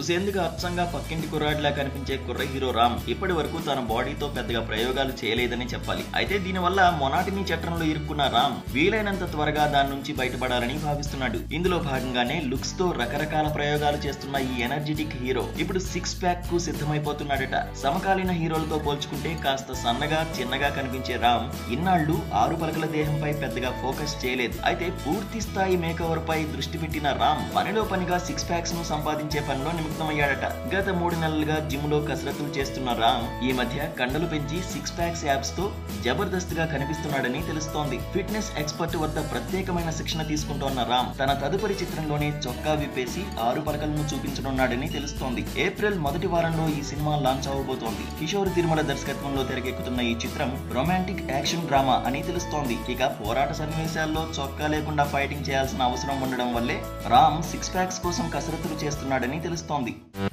చూసేందుకు అచ్చంగా పక్కింటి కుర్రాడిలా కనిపించే కుర్ర హీరో రామ్ ఇప్పటి వరకు తన బాడీతో పెద్దగా ప్రయోగాలు చేయలేదని చెప్పాలి అయితే దీనివల్ల మొనాటిని చట్రంలో ఇరుక్కున్న రామ్ వీలైనంత త్వరగా దాని నుంచి బయటపడాలని భావిస్తున్నాడు ఇందులో భాగంగానే లుక్స్ తో రకరకాల ప్రయోగాలు చేస్తున్న ఈ ఎనర్జెటిక్ హీరో ఇప్పుడు సిక్స్ ప్యాక్ కు సిద్ధమైపోతున్నాడట సమకాలీన హీరోలతో పోల్చుకుంటే కాస్త సన్నగా చిన్నగా కనిపించే రామ్ ఇన్నాళ్లు ఆరు పలకల దేహంపై పెద్దగా ఫోకస్ చేయలేదు అయితే పూర్తి స్థాయి మేకవర్ పై దృష్టి పెట్టిన రామ్ పనిలో పనిగా సిక్స్ ప్యాక్స్ ను సంపాదించే పనిలో నిమగ్నమయ్యాడట గత మూడు నెలలుగా జిమ్ లో కసరత్తులు చేస్తున్న రామ్ ఈ మధ్య కండలు పెంచి సిక్స్ ప్యాక్స్ యాప్స్ తో జబర్దస్త్ గా కనిపిస్తున్నాడని తెలుస్తోంది ఫిట్నెస్ ఎక్స్పర్ట్ వద్ద ప్రత్యేకమైన శిక్షణ తీసుకుంటోన్న రామ్ తన తదుపరి చిత్రంలోనే చొక్కా విప్పేసి ఆరు పలకలను చూపించనున్నాడని తెలుస్తోంది ఏప్రిల్ మొదటి వారంలో ఈ సినిమా లాంచ్ అవబోతోంది కిషోర్ తిరుమల దర్శకత్వంలో తెరకెక్కుతున్న ఈ చిత్రం రొమాంటిక్ యాక్షన్ డ్రామా అని తెలుస్తోంది ఇక పోరాట సన్నివేశాల్లో చొక్కా లేకుండా ఫైటింగ్ చేయాల్సిన అవసరం ఉండడం వల్లే రామ్ సిక్స్ ప్యాక్స్ కోసం కసరత్తులు చేస్తున్నాడని తెలుస్తోంది